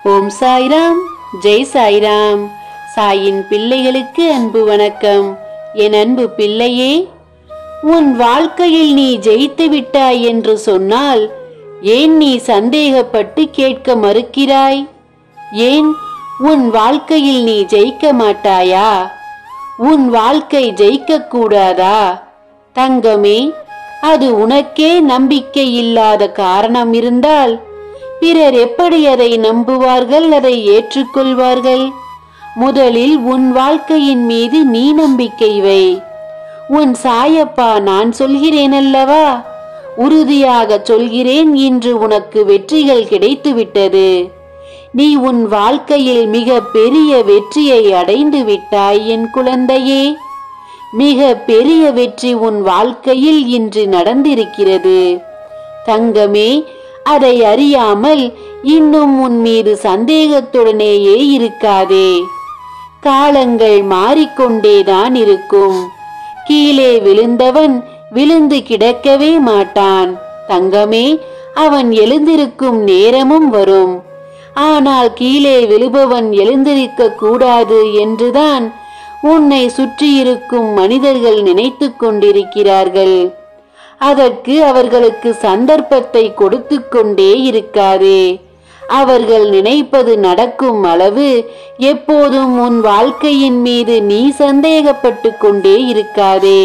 ஓம் சாய்ராம் ஜெய் சாய்ராம் சாயின் பிள்ளைகளுக்கு அன்பு வணக்கம் என் அன்பு பிள்ளையே உன் வாழ்க்கையில் நீ ஜெயித்து விட்டாய் என்று சொன்னால் ஏன் நீ சந்தேகப்பட்டு கேட்க மறுக்கிறாய் ஏன் உன் வாழ்க்கையில் நீ ஜெயிக்க மாட்டாயா உன் வாழ்க்கை ஜெயிக்க கூடாதா தங்கமே அது உனக்கே நம்பிக்கை இல்லாத காரணம் இருந்தால் பிறர் எப்படி அதை நம்புவார்கள் அதை ஏற்றுக்கொள்வார்கள் முதலில் உன் வாழ்க்கையின் மீது நீ நம்பிக்கை வை உன் சாயப்பா நான் சொல்கிறேன் அல்லவா உறுதியாக சொல்கிறேன் இன்று உனக்கு வெற்றிகள் கிடைத்து விட்டது நீ உன் வாழ்க்கையில் மிக பெரிய வெற்றியை அடைந்து விட்டாய் என் குழந்தையே மிக பெரிய வெற்றி உன் வாழ்க்கையில் இன்று நடந்திருக்கிறது தங்கமே அதை அறியாமல் இன்னும் உன் மீது சந்தேகத்துடனேயே இருக்காதே காலங்கள் மாறிக்கொண்டேதான் இருக்கும் கீழே விழுந்தவன் விழுந்து கிடக்கவே மாட்டான் தங்கமே அவன் எழுந்திருக்கும் நேரமும் வரும் ஆனால் கீழே விழுபவன் எழுந்திருக்க கூடாது என்றுதான் உன்னை சுற்றியிருக்கும் மனிதர்கள் நினைத்து கொண்டிருக்கிறார்கள் அதற்கு அவர்களுக்கு சந்தர்ப்பத்தை கொடுத்து கொண்டே இருக்காதே அவர்கள் நினைப்பது நடக்கும் அளவு எப்போதும் உன் வாழ்க்கையின் மீது நீ சந்தேகப்பட்டு கொண்டே இருக்காதே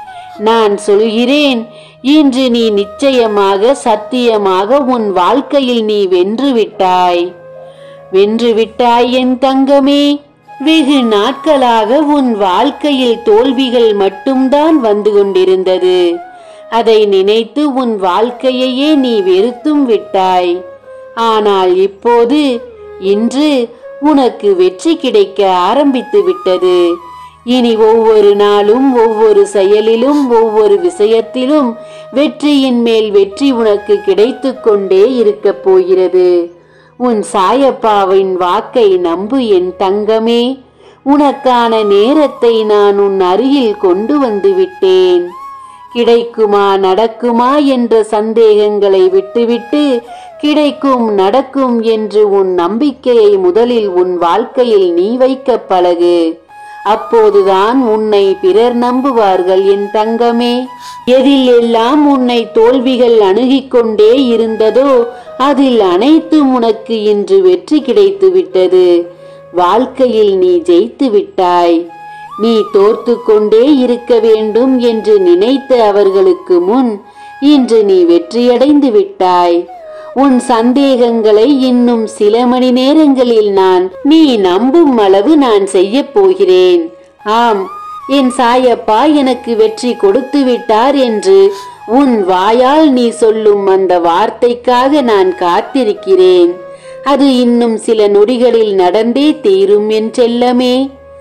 நான் சொல்கிறேன் இன்று நீ நிச்சயமாக சத்தியமாக உன் வாழ்க்கையில் நீ வென்று விட்டாய் வென்று விட்டாய் என் தங்கமே வெகு நாட்களாக உன் வாழ்க்கையில் தோல்விகள் மட்டும்தான் வந்து கொண்டிருந்தது அதை நினைத்து உன் வாழ்க்கையையே நீ வெறுத்தும் விட்டாய் ஆனால் இப்போது இன்று உனக்கு வெற்றி கிடைக்க ஆரம்பித்து விட்டது இனி ஒவ்வொரு நாளும் ஒவ்வொரு செயலிலும் ஒவ்வொரு விஷயத்திலும் வெற்றியின் மேல் வெற்றி உனக்கு கிடைத்து கொண்டே இருக்கப் போகிறது உன் சாயப்பாவின் வாக்கை நம்பு என் தங்கமே உனக்கான நேரத்தை நான் உன் அருகில் கொண்டு வந்து விட்டேன் கிடைக்குமா நடக்குமா என்ற சந்தேகங்களை விட்டுவிட்டு கிடைக்கும் நடக்கும் என்று உன் நம்பிக்கையை முதலில் உன் வாழ்க்கையில் நீ வைக்க பழகு அப்போதுதான் உன்னை பிறர் நம்புவார்கள் என் தங்கமே எதில் எல்லாம் உன்னை தோல்விகள் அணுகிக் கொண்டே இருந்ததோ அதில் அனைத்தும் உனக்கு இன்று வெற்றி கிடைத்து விட்டது வாழ்க்கையில் நீ ஜெயித்து விட்டாய் நீ தோர்த்து கொண்டே இருக்க வேண்டும் என்று நினைத்த அவர்களுக்கு முன் இன்று நீ வெற்றியடைந்து விட்டாய் உன் சந்தேகங்களை இன்னும் சில மணி நேரங்களில் நான் நீ நம்பும் அளவு நான் செய்ய போகிறேன் ஆம் என் சாயப்பா எனக்கு வெற்றி கொடுத்து விட்டார் என்று உன் வாயால் நீ சொல்லும் அந்த வார்த்தைக்காக நான் காத்திருக்கிறேன் அது இன்னும் சில நொடிகளில் நடந்தே தீரும் என் செல்லமே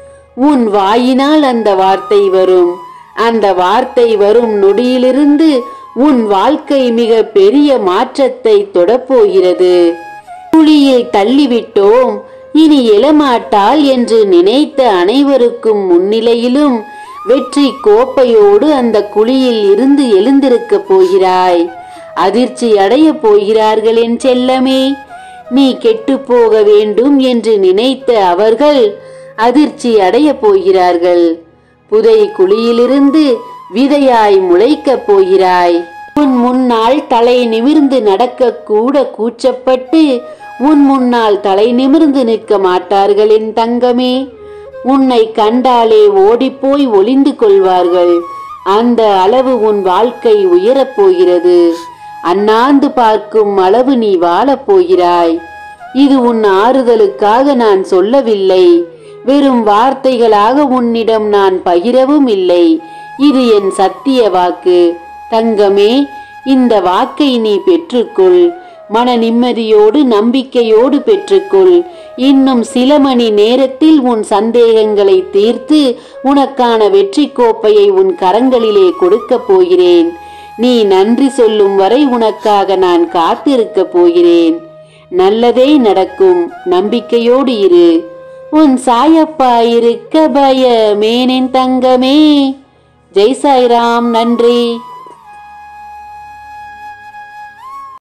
உன் வாயினால் அந்த வார்த்தை வரும் அந்த வார்த்தை வரும் நொடியிலிருந்து உன் வாழ்க்கை மிக பெரிய மாற்றத்தை தொடப்போகிறது குழியில் தள்ளிவிட்டோம் இனி எழமாட்டாள் என்று நினைத்த அனைவருக்கும் முன்னிலையிலும் வெற்றி கோப்பையோடு அந்த குழியில் இருந்து எழுந்திருக்க போகிறாய் அதிர்ச்சி அடைய போகிறார்கள் என் செல்லமே நீ கெட்டு போக வேண்டும் என்று நினைத்த அவர்கள் அதிர்ச்சி அடைய போகிறார்கள் புதை குழியிலிருந்து விதையாய் முளைக்கப் போகிறாய் உன் முன்னால் தலை நிமிர்ந்து நடக்க கூட கூச்சப்பட்டு உன் முன்னால் தலை நிமிர்ந்து நிற்க மாட்டார்கள் என் தங்கமே உன்னை கண்டாலே ஓடிப்போய் ஒளிந்து கொள்வார்கள் அந்த அளவு உன் வாழ்க்கை உயரப் போகிறது அண்ணாந்து பார்க்கும் அளவு நீ வாழப் போகிறாய் இது உன் ஆறுதலுக்காக நான் சொல்லவில்லை வெறும் வார்த்தைகளாக உன்னிடம் நான் பகிரவும் இல்லை இது என் சத்திய வாக்கு தங்கமே இந்த வாக்கை நீ பெற்றுக்கொள் மன நிம்மதியோடு நம்பிக்கையோடு பெற்றுக்கொள் இன்னும் சில மணி நேரத்தில் உன் சந்தேகங்களை தீர்த்து உனக்கான வெற்றி கோப்பையை உன் கரங்களிலே கொடுக்கப் போகிறேன் நீ நன்றி சொல்லும் வரை உனக்காக நான் காத்திருக்கப் போகிறேன் நல்லதே நடக்கும் நம்பிக்கையோடு இரு உன் சாயப்பா இருக்க பயமேனின் தங்கமே ஜெய் சாய்ராம் நன்றி